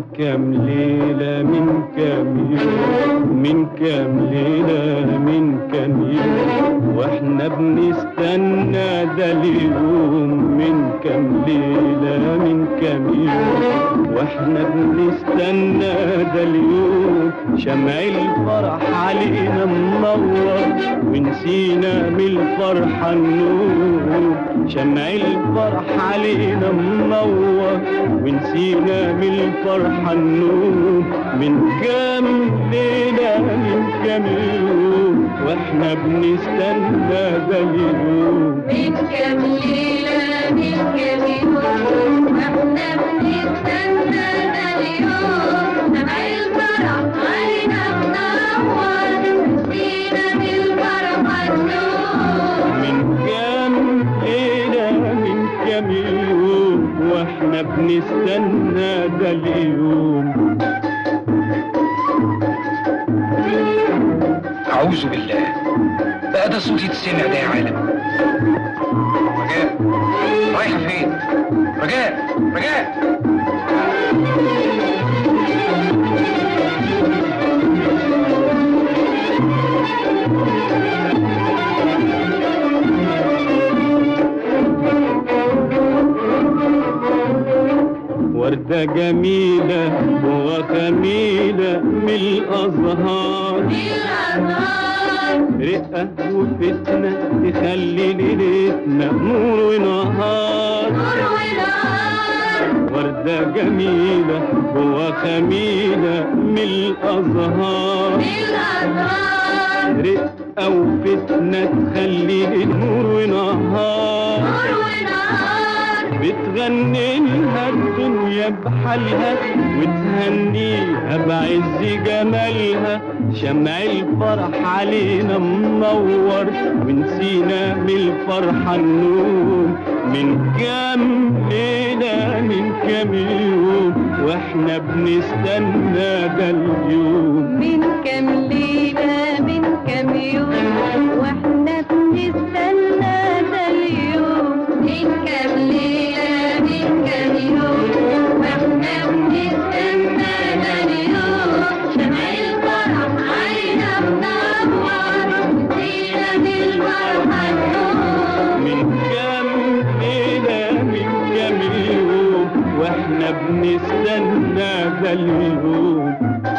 من كام ليلة من كام يوم من كام ليلة من كام يوم واحنا بنستنى ده اليوم من كام ليلة من كام يوم واحنا بنستنى ده اليوم شمع الفرح علينا منور ونسينا من الفرحة النور شمع الفرح علينا منور ونسينا من الفرحة النور من كام ليلة من كام يوم واحنا بنستنى ده اليوم من كام ليلة من كام يوم احنا بنستنى ده اليوم سمع الفرح علينا منور نسينا بالفرحة النور من كام ليلة من كام يوم واحنا بنستنى ده اليوم أعوذ بالله بقى ده صوتي تسمع ده يا عالم رجاء رايحة فين؟ رجاء رجاء وردة جميلة وخميلة من الأزهار بالأنهار رقة وفتنة تخلي ليلتنا نور ونهار نور ونهار وردة جميلة وخميلة من الأزهار بالأنهار رقة وفتنة تخلي نور ونهار نور ونهار بتغني لها الدنيا بحالها وتهنيها بعز جمالها شمع الفرح علينا منور ونسينا من الفرحة النور من كام ليلة من كام يوم واحنا بنستنى ده اليوم من كام ليلة من كام يوم واحنا بنستنى ده اليوم من كام ليلة من كام يوم واحنا بنستنى ده اليوم شمع الفرح علينا منور نسينا بالفرحة النور من كام ليلة من كام يوم واحنا بنستنى ده اليوم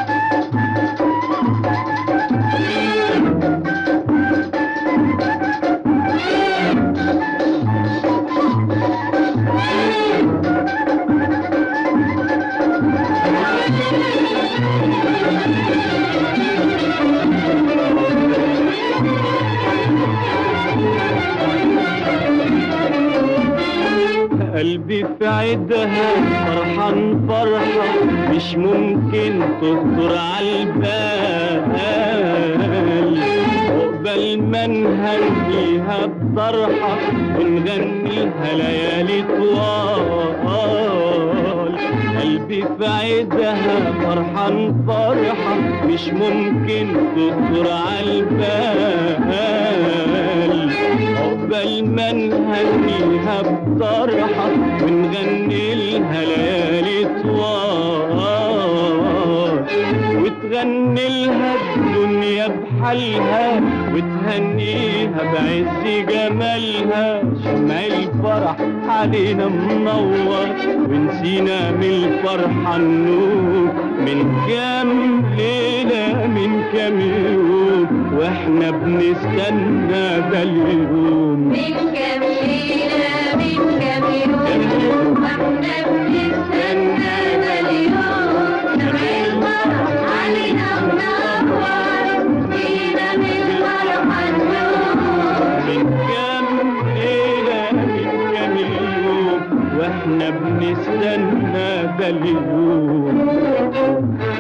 قلبي في عيدها فرحان فرحة مش ممكن تخطر عالبال عقبال ما نهنيها بطرحة ونغني لها ليالي طوال قلبي في عيدها فرحان فرحة مش ممكن تخطر عالبال عقبال ما نهنيها بطرحة ونغني لها ليالي طوال وتغني لها الدنيا بحالها وتهنيها بعز جمالها شمع الفرح علينا منور ونسينا من الفرحة النور من كام ليلة من كام يوم واحنا بنستنى ده اليوم من كام ليلة من كام يوم واحنا بنستنى ده اليوم شمع الفرح علينا منور نسينا بالفرحة النور من كام ليلة من كام يوم واحنا بنستنى ده اليوم